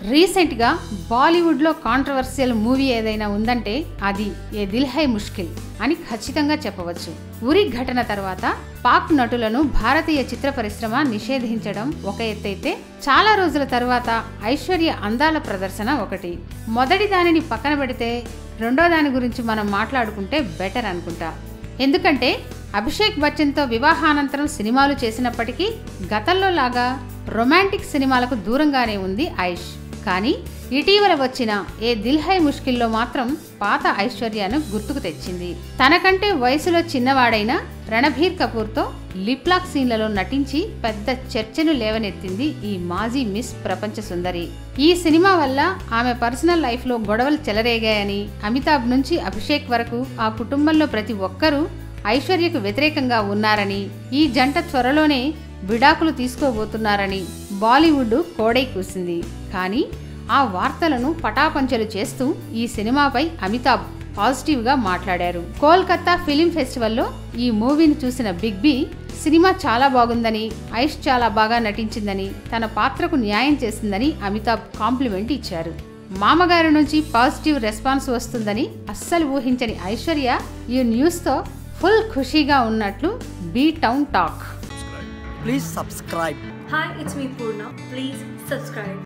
రీసెంట్గా బాలీవుడ్లో controversial movie ఏదైనా ఉందంటే అది ఏ దిల్ హై ముష్కిల్ అని ఖచ్చితంగా చెప్పవచ్చు ఉరి ఘటన తర్వాత పాక్ నటులను భారతీయ చిత్ర పరిశ్రమ నిషేధించడం ఒక ఎత్తైతే చాలా రోజుల తర్వాత ఐశ్వర్య అందాల ప్రదర్శన ఒకటి మొదటి దానిని పక్కన పెడితే రెండో దాని గురించి మనం మాట్లాడుకుంటే బెటర్ అనుకుంటా ఎందుకంటే అభిషేక్ బచ్చన్తో వివాహానంతరం సినిమాలు చేసినప్పటికీ గతంలో లాగా రొమాంటిక్ సినిమాలకు దూరంగానే ఉంది ఐష్ కానీ ఇటీవల వచ్చిన ఏ దిల్ హై ముష్కిల్లో మాత్రం పాత ఐశ్వర్యను గుర్తుకు తెచ్చింది తనకంటే వయసులో చిన్నవాడైన రణబీర్ కపూర్తో లిప్లాక్ సీన్లలో నటించి పెద్ద చర్చను లేవనెత్తింది ఈ మాజీ మిస్ ప్రపంచ సుందరి ఈ సినిమా వల్ల ఆమె పర్సనల్ లైఫ్లో గొడవలు చెలరేగాయని అమితాబ్ నుంచి అభిషేక్ వరకు ఆ కుటుంబంలో ప్రతి ఒక్కరూ ఐశ్వర్యకు వ్యతిరేకంగా ఉన్నారని ఈ జంట త్వరలోనే విడాకులు తీసుకోబోతున్నారని బాలీవుడ్ కోడై కూసింది కానీ ఆ వార్తలను పటాపంచలు చేస్తూ ఈ సినిమాపై అమితాబ్ పాజిటివ్గా మాట్లాడారు కోల్కతా ఫిలిం ఫెస్టివల్లో ఈ మూవీని చూసిన బిగ్ బి సినిమా చాలా బాగుందని ఐష్ చాలా బాగా నటించిందని తన పాత్రకు న్యాయం చేసిందని అమితాబ్ కాంప్లిమెంట్ ఇచ్చారు మామగారి నుంచి పాజిటివ్ రెస్పాన్స్ వస్తుందని అస్సలు ఊహించని ఐశ్వర్య ఈ న్యూస్తో ఫుల్ ఖుషీగా ఉన్నట్లు B town talk Please subscribe. Hi, it's me Purna. Please subscribe.